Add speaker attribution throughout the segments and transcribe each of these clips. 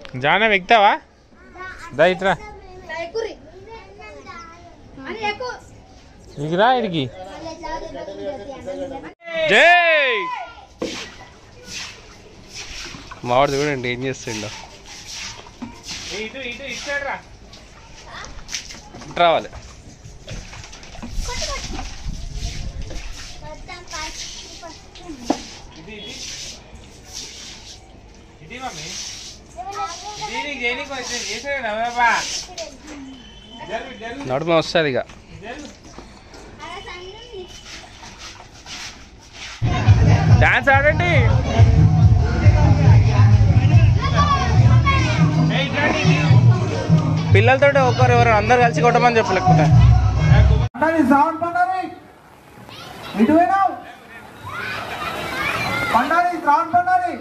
Speaker 1: జాన ఎక్కుతావా దా ఇట్రా
Speaker 2: ఎక్కురి అని ఎక్కు
Speaker 1: ఇదిరా ఇడికి జై మావాడు చూడండి ఏం చేస్తుండో ఇటు ఇటు ఇటు రా రావాలి ఇది ఇది ఇది మమ్మీ ఇది నీకు దేనికి వచ్చింది చేసాడు బాబా జల్లు జల్లు
Speaker 3: నడుమ వస్తుంది ఇక
Speaker 1: జల్లు డాన్స్ ఆడండి ఏయ్, ఇట్లాంటి ఇది.
Speaker 3: పిల్లలతో ఒకరు ఎవరు అందరు కలిసి కొట్టమని చెప్పు లేకపోతే
Speaker 4: పండాలి శ్రావణ్ పండాలి ఇటు పోయినావు పండాలి శ్రావణ్ పండాలి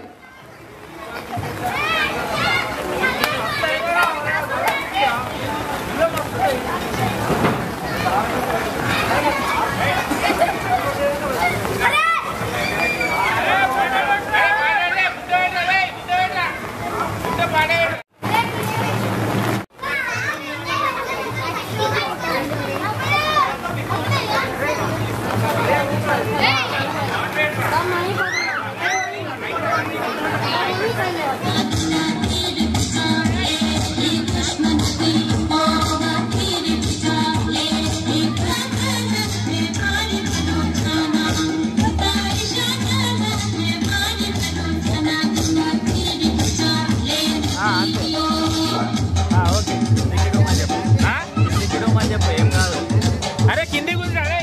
Speaker 1: అరే కింది కూర్చో అరే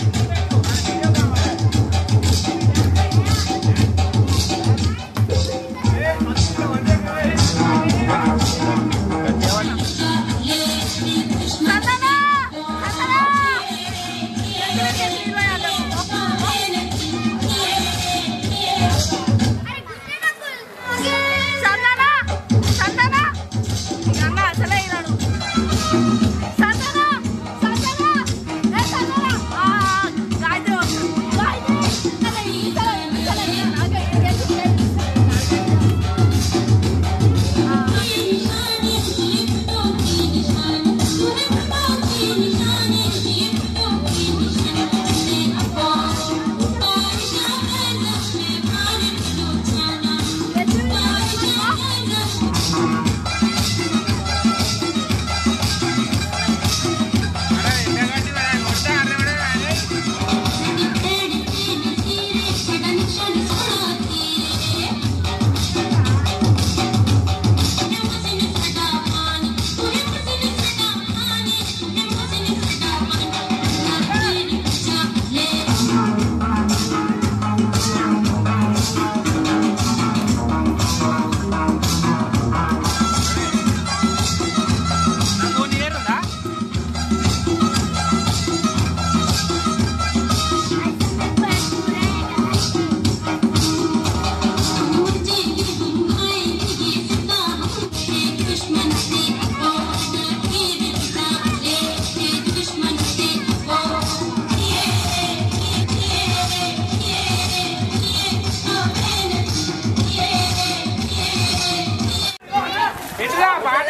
Speaker 1: ఇట్లా పాట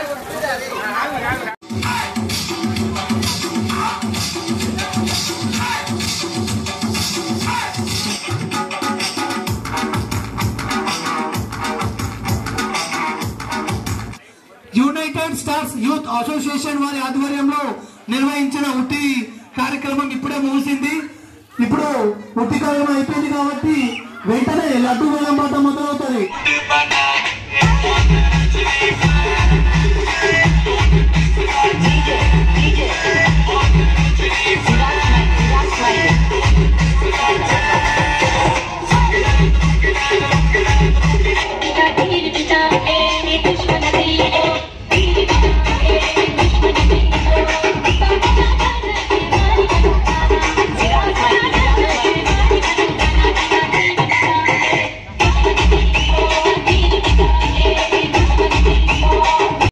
Speaker 4: యునైటెడ్ స్టార్స్ యూత్ అసోసియేషన్ వారి ఆధ్వర్యంలో నిర్వహించిన ఉట్టి కార్యక్రమం ఇప్పుడే ముగిసింది ఇప్పుడు ఉట్టి కార్యక్రమం అయిపోయింది కాబట్టి వెంటనే లడ్డు వేలం పాట మొదలవుతుంది
Speaker 5: Bye.